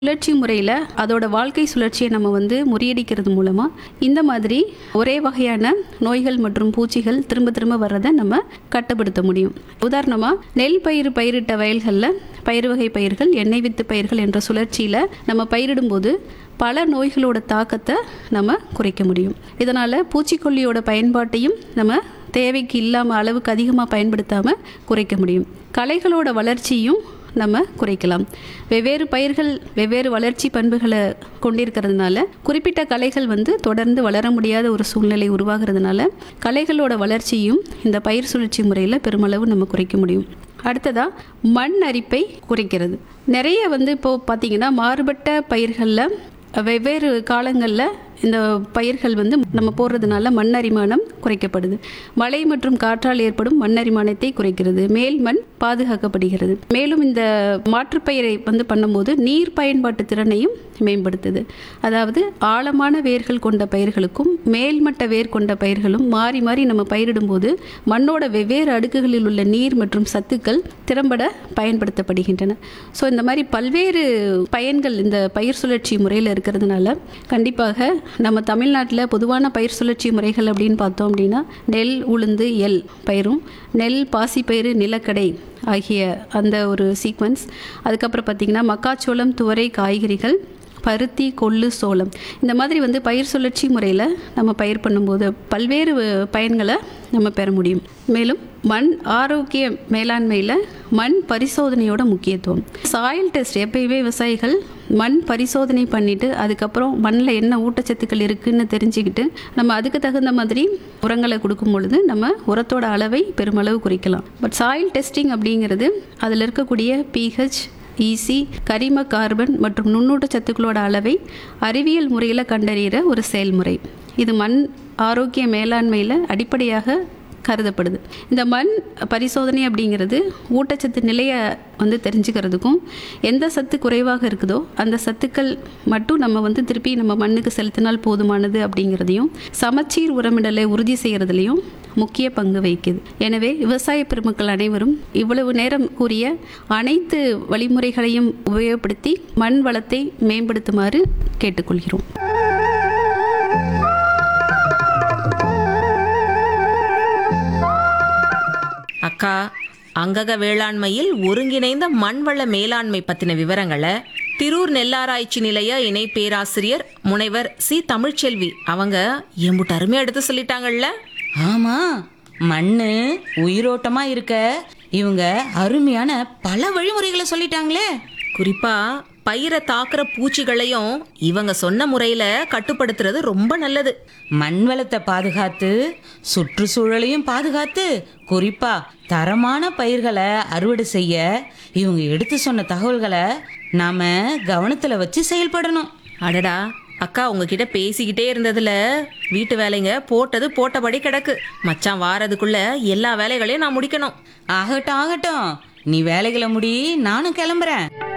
சுழற்சி முறையில் அதோட வாழ்க்கை சுழற்சியை நம்ம வந்து முறியடிக்கிறது மூலமாக இந்த மாதிரி ஒரே வகையான நோய்கள் மற்றும் பூச்சிகள் திரும்ப திரும்ப வர்றதை நம்ம கட்டுப்படுத்த முடியும் உதாரணமாக நெல் பயிர் பயிரிட்ட வயல்களில் பயிர் வகை பயிர்கள் எண்ணெய் வித்து பயிர்கள் என்ற சுழற்சியில் நம்ம பயிரிடும்போது பல நோய்களோட தாக்கத்தை நம்ம குறைக்க முடியும் இதனால் பூச்சிக்கொல்லியோட பயன்பாட்டையும் நம்ம தேவைக்கு இல்லாமல் அளவுக்கு அதிகமாக பயன்படுத்தாமல் குறைக்க முடியும் களைகளோட வளர்ச்சியும் நம்ம குறைக்கலாம் வெவ்வேறு பயிர்கள் வெவ்வேறு வளர்ச்சி பண்புகளை கொண்டிருக்கிறதுனால குறிப்பிட்ட களைகள் வந்து தொடர்ந்து வளர முடியாத ஒரு சூழ்நிலை உருவாகிறதுனால களைகளோட வளர்ச்சியும் இந்த பயிர் சுழற்சி முறையில் பெருமளவு நம்ம குறைக்க முடியும் அடுத்ததாக மண் அரிப்பை குறைக்கிறது நிறைய வந்து இப்போது பார்த்திங்கன்னா மாறுபட்ட பயிர்களில் வெவ்வேறு காலங்களில் இந்த பயிர்கள் வந்து நம்ம போடுறதுனால மண் அரிமானம் குறைக்கப்படுது மழை மற்றும் காற்றால் ஏற்படும் மண் அரிமானத்தை குறைக்கிறது மேல் மண் பாதுகாக்கப்படுகிறது மேலும் இந்த மாற்றுப்பயிரை வந்து பண்ணும்போது நீர் பயன்பாட்டு திறனையும் மேம்படுத்துது அதாவது ஆழமான வேர்கள் கொண்ட பயிர்களுக்கும் மேல்மட்ட வேர் கொண்ட பயிர்களும் மாறி மாறி நம்ம பயிரிடும்போது மண்ணோட வெவ்வேறு அடுக்குகளில் உள்ள நீர் மற்றும் சத்துக்கள் திறம்பட பயன்படுத்தப்படுகின்றன ஸோ இந்த மாதிரி பல்வேறு பயன்கள் இந்த பயிர் சுழற்சி முறையில் இருக்கிறதுனால கண்டிப்பாக நம்ம தமிழ்நாட்டில் பொதுவான பயிர் சுழற்சி முறைகள் அப்படின்னு பார்த்தோம் அப்படின்னா நெல் உளுந்து எல் பயிரும் நெல் பாசிப்பயிறு நிலக்கடை ஆகிய அந்த ஒரு சீக்வன்ஸ் அதுக்கப்புறம் பார்த்திங்கன்னா மக்காச்சோளம் துவரை காய்கறிகள் பருத்தி கொள்ளு சோளம் இந்த மாதிரி வந்து பயிர் சுழற்சி முறையில் நம்ம பயிர் பண்ணும்போது பல்வேறு பயன்களை நம்ம பெற முடியும் மேலும் மண் ஆரோக்கிய மேலாண்மையில் மண் பரிசோதனையோட முக்கியத்துவம் சாயில் டெஸ்ட் எப்பயுமே விவசாயிகள் மண் பரிசோதனை பண்ணிட்டு அதுக்கப்புறம் மண்ணில் என்ன ஊட்டச்சத்துக்கள் இருக்குன்னு தெரிஞ்சுக்கிட்டு நம்ம அதுக்கு தகுந்த மாதிரி உரங்களை கொடுக்கும் பொழுது நம்ம உரத்தோட அளவை பெருமளவு குறைக்கலாம் பட் சாயில் டெஸ்டிங் அப்படிங்கிறது அதில் இருக்கக்கூடிய பிஹெச் ஈசி கரிம கார்பன் மற்றும் நுண்ணூட்ட சத்துக்களோட அளவை அறிவியல் முறையில் கண்டறிகிற ஒரு செயல்முறை இது மண் ஆரோக்கிய மேலாண்மையில் அடிப்படையாக கருதப்படுது இந்த மண் பரிசோதனை அப்படிங்கிறது ஊட்டச்சத்து நிலையை வந்து தெரிஞ்சுக்கிறதுக்கும் எந்த சத்து குறைவாக இருக்குதோ அந்த சத்துக்கள் மட்டும் நம்ம வந்து திருப்பி நம்ம மண்ணுக்கு செலுத்தினால் போதுமானது அப்படிங்கிறதையும் சமச்சீர் உரமிடலை உறுதி செய்கிறதுலையும் முக்கிய பங்கு வகிக்குது எனவே விவசாய பெருமக்கள் அனைவரும் இவ்வளவு நேரம் கூறிய அனைத்து வழிமுறைகளையும் உபயோகப்படுத்தி மண் வளத்தை மேம்படுத்துமாறு கேட்டுக்கொள்கிறோம் அக்கா அங்கக வேளாண்மையில் ஒருங்கிணைந்த மண்வள மேலாண்மை பத்தின விவரங்களை திரூர் நெல்லாராய்ச்சி நிலைய இணை பேராசிரியர் முனைவர் சி தமிழ்ச்செல்வி அவங்க எம்புட்டு அருமையா எடுத்து சொல்லிட்டாங்கல்ல ஆமா மண்ணு உயிரோட்டமா இருக்க இவங்க அருமையான பல வழிமுறைகளை சொல்லிட்டாங்களே குறிப்பா பயிரை தாக்குற பூச்சிகளையும் இவங்க சொன்ன முறையில கட்டுப்படுத்துறது ரொம்ப நல்லது மண் வளத்தை பாதுகாத்து சுற்றுச்சூழலையும் பாதுகாத்து குறிப்பா தரமான பயிர்களை அறுவடை செய்ய இவங்க எடுத்து சொன்ன தகவல்களை நாம கவனத்துல வச்சு செயல்படணும் அடடா அக்கா உங்ககிட்ட பேசிக்கிட்டே இருந்ததுல வீட்டு வேலைங்க போட்டது போட்டபடி கிடக்கு மச்சான் வாரதுக்குள்ள எல்லா வேலைகளையும் நான் முடிக்கணும் ஆகட்டும் ஆகட்டும் நீ வேலைகளை முடி நானும் கிளம்புறேன்